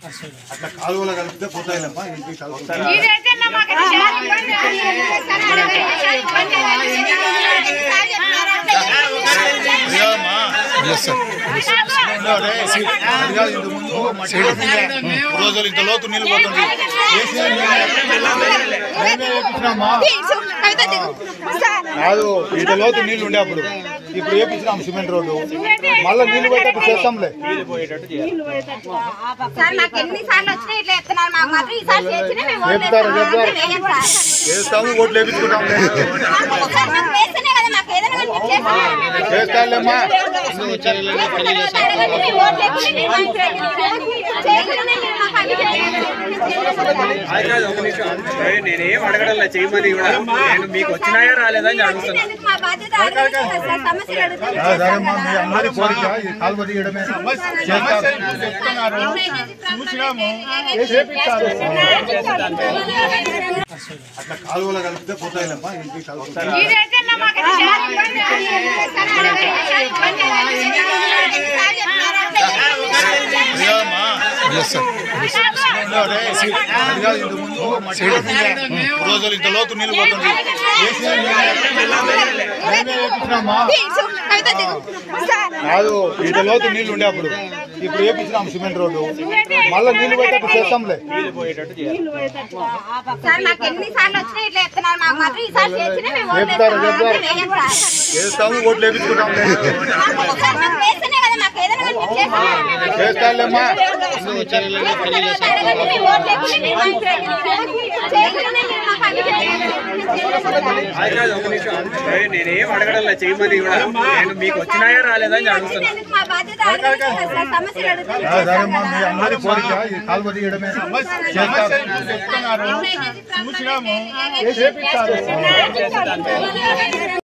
అట్లా కాలువలో కలిపితే పోతాయిలేమ్మా ఇంటికి కలుపుతారు ఇదైతే నా మాకు చాలా ఇబ్బంది అవుతుంది. ఇబ్బంది రోజులు ఇంత లోతు నీళ్ళు పోతుంది కేసీఆర్ మేమే వేపించినామా కాదు ఇంత లోతు నీళ్లు ఉండే అప్పుడు ఇప్పుడు వేపించినాం సిమెంట్ రోడ్డు మళ్ళీ నీళ్లు పోయేటట్టు చేస్తాంలే సార్ నాకు ఎన్ని సార్లు వచ్చినా ఇట్లా ఎత్తున్నారు మాకు మాత్రం ఈసారి చేసినా మేము ఓట్లు చెప్తారు, వేస్తాం. చెప్తారు. వేయం సార్. చేస్తాము ఓట్లు వేపించుకుంటాంలే సార్ మాకు వేస్తేనే కదా మాకు ఏదైనా కానీ మీరు చేస్తారు. చేస్తానులేమ్మా అడగండి, మీ ఓట్లు వేసుకుని మీ మంచి చేయకుండానే మీరు మాకు అన్ని చేయాలి. అది కాదు ఒక నిమిషం ఏయ్, నేనేం అడగడంలా చేయమని కూడా నేను మీకు వచ్చినాయా రాలేదా అని అడుగుతున్నా ఎందుకు మా బాధ్యత అడగండి కదా సార్ సమస్యలు అడుగుతాం ఆ, సరేమ్మా మీ అందరి కోరిక ఈ కాలువ తీయడమే చేస్తారు అట్లా కాలువలో కలిపితే పోతాయిలేమ్మా ఇంటికి కలుపుతారు ఇదైతే నా మాకు చాలా ఇబ్బంది అవుతుంది. ఇబ్బంది రోజులు ఇంత లోతు నీళ్ళు పోతుంది కేసీఆర్ మేమే వేపించినామా కాదు ఇంత లోతు నీళ్లు ఉండే అప్పుడు ఇప్పుడు వేపించినాం సిమెంట్ రోడ్డు మళ్ళీ నీళ్లు పోయేటట్టు చేస్తాంలే సార్ నాకు ఎన్ని సార్లు వచ్చినా ఇట్లా ఎత్తున్నారు మాకు మాత్రం ఈసారి చేసినా మేము ఓట్లు చెప్తారు, వేస్తాం. చెప్తారు. వేయం సార్. చేస్తాము ఓట్లు వేపించుకుంటాంలే సార్ మాకు వేస్తేనే కదా మాకు ఏదైనా కానీ మీరు చేస్తారు. చేస్తానులేమ్మా అడగండి, మీ ఓట్లు వేసుకుని మీ మంచి చేయకుండానే మీరు మాకు అన్ని చేయాలి. అది కాదు ఒక నిమిషం ఏయ్, నేనేం అడగడంలా చేయమని కూడా నేను మీకు వచ్చినాయా రాలేదా అని అడుగుతున్నా ఎందుకు మా బాధ్యత అడగండి కదా సార్ సమస్యలు అడుగుతాం. ఆ, సరేమ్మా మీ అందరి కోరిక ఈ కాలువ తీయడమే చేస్తారు